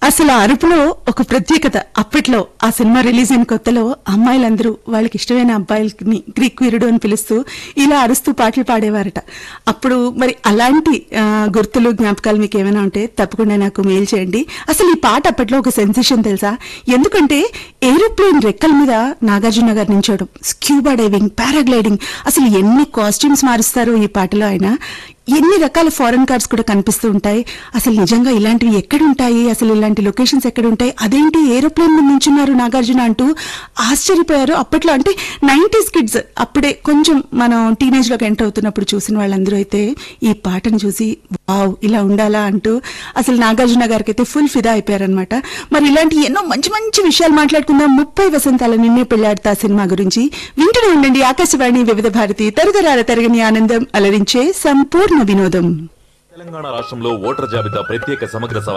అసలు ఆ అరుపులో ఒక ప్రత్యేకత అప్పట్లో ఆ సినిమా రిలీజ్ అయిన కొత్తలో అమ్మాయిలందరూ వాళ్ళకి ఇష్టమైన అబ్బాయిలని గ్రీక్ వీరుడు అని పిలుస్తూ ఇలా అరుస్తూ పాటలు పాడేవారట అప్పుడు మరి అలాంటి ఆ, గుర్తులు జ్ఞాపకాలు మీకు ఏమైనా ఉంటే తప్పకుండా నాకు మెయిల్ చేయండి అసలు ఈ పాట అప్పట్లో ఒక సెన్సేషన్ తెలుసా ఎందుకంటే ఏరోప్లేన్ రెక్కల మీద నాగార్జున గారు నించోవడం స్క్యూబా డైవింగ్ పారాగ్లైడింగ్ అసలు ఎన్ని కాస్ట్యూమ్స్ మారుస్తారో ఈ పాటలో ఆయన ఎన్ని రకాల ఫారెన్ కార్డ్స్ కూడా కనిపిస్తూ ఉంటాయి అసలు నిజంగా ఇలాంటివి ఎక్కడ ఉంటాయి అసలు ఇలాంటి లొకేషన్స్ ఎక్కడ ఉంటాయి అదేంటి ఏరోప్లేన్ మీద నించున్నారు నాగార్జున అంటూ ఆశ్చర్యపోయారు అప్పట్లో అంటే నైన్టీస్ కిడ్స్ అప్పుడే కొంచెం మనం టీనేజ్ లోకి ఎంటర్ అవుతున్నప్పుడు చూసిన వాళ్ళందరూ అయితే ఈ పాటను చూసి వావ్ ఇలా ఉండాలా అంటూ అసలు నాగార్జున గారికి అయితే ఫుల్ ఫిదా అయిపోయారనమాట మరి ఇలాంటి ఎన్నో మంచి మంచి విషయాలు మాట్లాడుకుందాం ముప్పై వసంతాల నిన్నే పెళ్లాడతా సినిమా గురించి వింటూనే ఉండండి ఆకాశవాణి వివిధ భారతి తరతరాల తరగని ఆనందం అలరించే సంపూర్ణ వినోదం తెలంగాణ రాష్ట్రంలో ఓటర్ జాబితా ప్రత్యేక సమగ్ర సవరణ